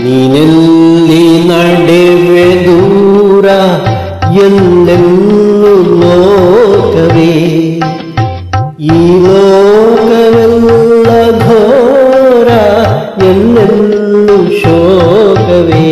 ನೀನೆಲ್ಲಿ ನಡೆವೆ ದೂರ ಎಲ್ಲೆಲ್ಲೂ ಲೋಕವೇ ಈ ಲೋಕವೆಲ್ಲ ಘೋರ ಎಲ್ಲೆಲ್ಲೂ ಶೋಕವೇ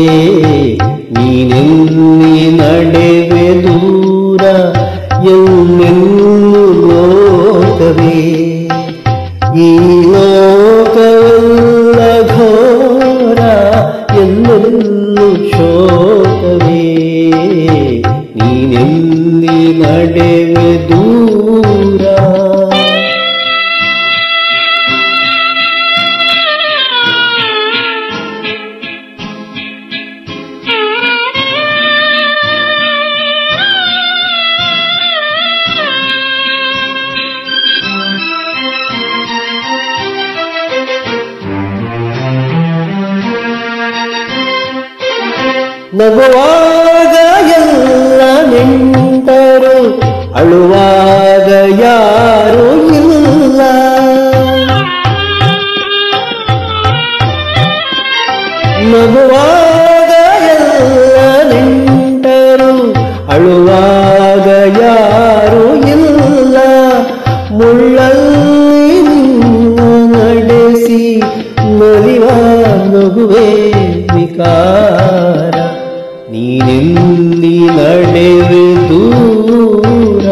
ನೀನೆಲ್ಲಿ ನಡೆವೆ ದೂರ ಎಲ್ಲೆಲ್ಲೂ ಲೋಕವೇ ಈ ಲೋಕವೆಲ್ಲ ಘೋರ ಎಲ್ಲೆಲ್ಲೂ ಶೋಕವೇ ನೀನೆಲ್ಲಿ ನಡೆವೆ ದೂರ ನಗುವಾಗ ಎಲ್ಲ ನಿಂತರು ಅಳುವಾಗ ಯಾರು ಇಲ್ಲ ನಗುವಾಗ ಎಲ್ಲ ನಿಂತರು ಅಳುವಾಗ ಯಾರು ಇಲ್ಲ ಮುಳ್ಳಲ್ಲಿ ನಿನ್ನ ನಡೆಸಿ ನಲಿವ ನಗುವೆ ವಿಕಾರ ನೀನೆಲ್ಲಿ ನಡೆವೆ ದೂರ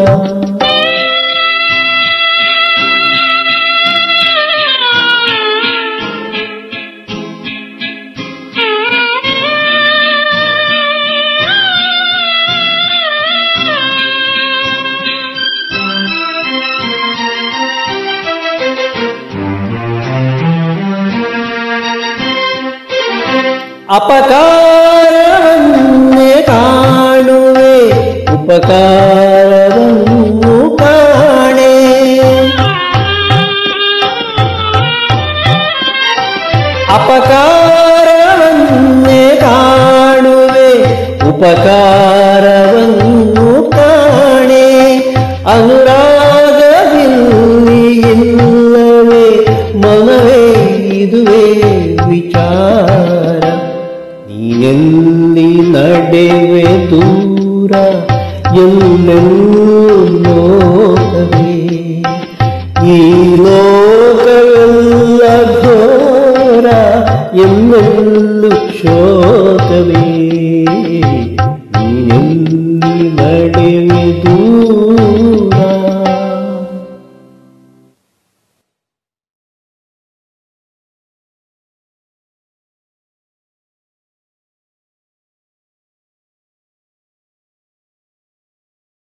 ಅಪಕಾರವನ್ನೇ ಕಾಣುವೆ ಉಪಕಾರವನ್ನು ಕಾಣೆ ಅಪಕಾರವನ್ನೇ ಕಾಣುವೆ ಉಪಕಾರವನ್ನು ಕಾಣೆ ಅನುರಾಗವಿಲ್ಲಿ ಇಲ್ಲವೇ ಮನವೇ ಇದುವೇ ವಿಚಾರ ನೀನೆಲ್ಲಿ ನಡೆವೆ ದೂರ ಎಲ್ಲೆಲ್ಲೂ ಲೋಕವೇ ಈ ಲೋಕವೆಲ್ಲ ಘೋರ ಎಲ್ಲೆಲ್ಲೂ ಶೋಕವೇ ನೀನೆಲ್ಲಿ